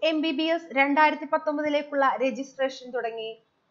M B B S രണ്ടായിരത്തി പത്തൊമ്പതിലേക്കുള്ള registration തുടങ്ങി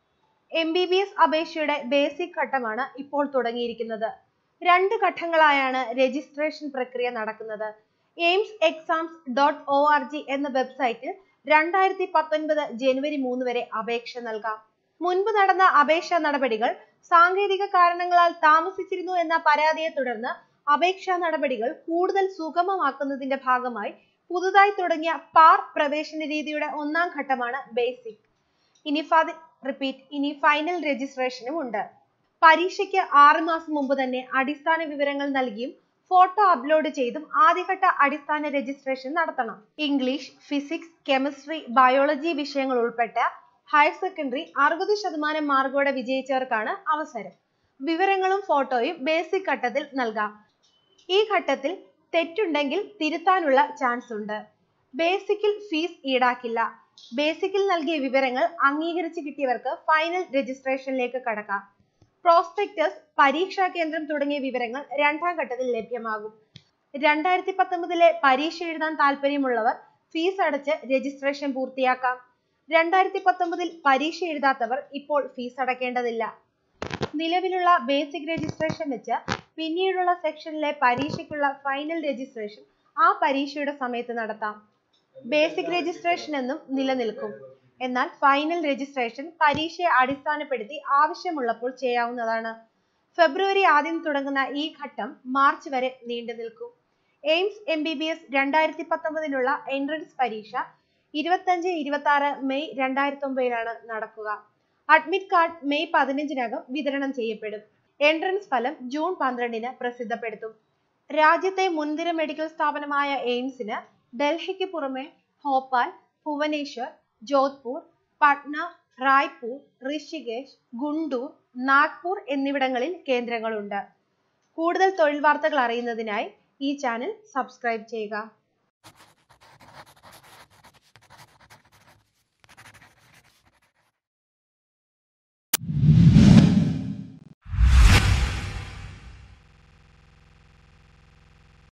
എം ബി ബി എസ് അപേക്ഷയുടെ ബേസിക് ഘട്ടമാണ് ഇപ്പോൾ തുടങ്ങിയിരിക്കുന്നത് രണ്ട് ഘട്ടങ്ങളായാണ് രജിസ്ട്രേഷൻ പ്രക്രിയ നടക്കുന്നത് AIIMS exams dot O R G എന്ന വെബ്സൈറ്റിൽ രണ്ടായിരത്തി പത്തൊൻപത് ജനുവരി മൂന്ന് വരെ അപേക്ഷ നൽകാം മുൻപ് നടന്ന അപേക്ഷാ നടപടികൾ സാങ്കേതിക കാരണങ്ങളാൽ താമസിച്ചിരുന്നു എന്ന പരാതിയെ തുടർന്ന് അപേക്ഷാ നടപടികൾ കൂടുതൽ സുഗമമാക്കുന്നതിന്റെ ഭാഗമായി പുതുതായി തുടങ്ങിയ പാർ പ്രവേശന രീതിയുടെ ഒന്നാം ഘട്ടമാണ് ബേസിക് ഇനി റിപ്പീറ്റ് ഇനി ഫൈനൽ രജിസ്ട്രേഷനും ഉണ്ട് പരീക്ഷയ്ക്ക് ആറ് മാസം മുമ്പ് തന്നെ അടിസ്ഥാന വിവരങ്ങൾ നൽകിയും ഫോട്ടോ അപ്ലോഡ് ചെയ്തും ആദ്യഘട്ട അടിസ്ഥാന രജിസ്ട്രേഷൻ നടത്തണം ഇംഗ്ലീഷ് ഫിസിക്സ് കെമിസ്ട്രി ബയോളജി വിഷയങ്ങൾ ഉൾപ്പെട്ട ഹയർ സെക്കൻഡറി അറുപത് ശതമാനം മാർക്കോടെ വിജയിച്ചവർക്കാണ് അവസരം വിവരങ്ങളും ഫോട്ടോയും ബേസിക് ഘട്ടത്തിൽ നൽകാം ഈ ഘട്ടത്തിൽ തെറ്റുണ്ടെങ്കിൽ തിരുത്താനുള്ള ചാൻസ് ഉണ്ട് ബേസിക്കിൽ ഫീസ് ഈടാക്കില്ല ബേസിക്കിൽ നൽകിയ വിവരങ്ങൾ അംഗീകരിച്ച് കിട്ടിയവർക്ക് ഫൈനൽ രജിസ്ട്രേഷനിലേക്ക് കടക്കാം പ്രോസ്പെക്ടസ് പരീക്ഷാ കേന്ദ്രം തുടങ്ങിയ വിവരങ്ങൾ രണ്ടാം ഘട്ടത്തിൽ ലഭ്യമാകും രണ്ടായിരത്തി പത്തൊമ്പതിലെ പരീക്ഷ എഴുതാൻ താല്പര്യമുള്ളവർ ഫീസ് അടച്ച് രജിസ്ട്രേഷൻ പൂർത്തിയാക്കാം രണ്ടായിരത്തി പത്തൊമ്പതിൽ പരീക്ഷ എഴുതാത്തവർ ഇപ്പോൾ ഫീസ് അടയ്ക്കേണ്ടതില്ല നിലവിലുള്ള ബേസിക് രജിസ്ട്രേഷൻ വെച്ച് പിന്നീടുള്ള സെക്ഷനിലെ പരീക്ഷയ്ക്കുള്ള ഫൈനൽ രജിസ്ട്രേഷൻ ആ പരീക്ഷയുടെ സമയത്ത് നടത്താം ബേസിക് രജിസ്ട്രേഷൻ എന്നും നിലനിൽക്കും എന്നാൽ ഫൈനൽ രജിസ്ട്രേഷൻ പരീക്ഷയെ അടിസ്ഥാനപ്പെടുത്തി ആവശ്യമുള്ളപ്പോൾ ചെയ്യാവുന്നതാണ് ഫെബ്രുവരി ആദ്യം തുടങ്ങുന്ന ഈ ഘട്ടം മാർച്ച് വരെ നീണ്ടു നിൽക്കും AIIMS M B B S രണ്ടായിരത്തി പത്തൊമ്പതിനുള്ള എൻട്രൻസ് പരീക്ഷ ഇരുപത്തഞ്ച് ഇരുപത്തി ആറ് മെയ് രണ്ടായിരത്തി ഒമ്പതിലാണ് നടക്കുക അഡ്മിറ്റ് കാർഡ് മെയ് പതിനഞ്ചിനകം വിതരണം ചെയ്യപ്പെടും എൻട്രൻസ് ഫലം ജൂൺ പന്ത്രണ്ടിന് പ്രസിദ്ധപ്പെടുത്തും രാജ്യത്തെ മുൻനിര മെഡിക്കൽ സ്ഥാപനമായ എയിംസിന് ഡൽഹിക്ക് പുറമെ ഭോപ്പാൽ ഭുവനേശ്വർ ജോധ്പൂർ പട്ന റായ്പൂർ ഋഷികേശ് ഗുണ്ടൂർ നാഗ്പൂർ എന്നിവിടങ്ങളിൽ കേന്ദ്രങ്ങളുണ്ട് കൂടുതൽ തൊഴിൽ വാർത്തകൾ അറിയുന്നതിനായി ഈ ചാനൽ സബ്സ്ക്രൈബ് ചെയ്യുക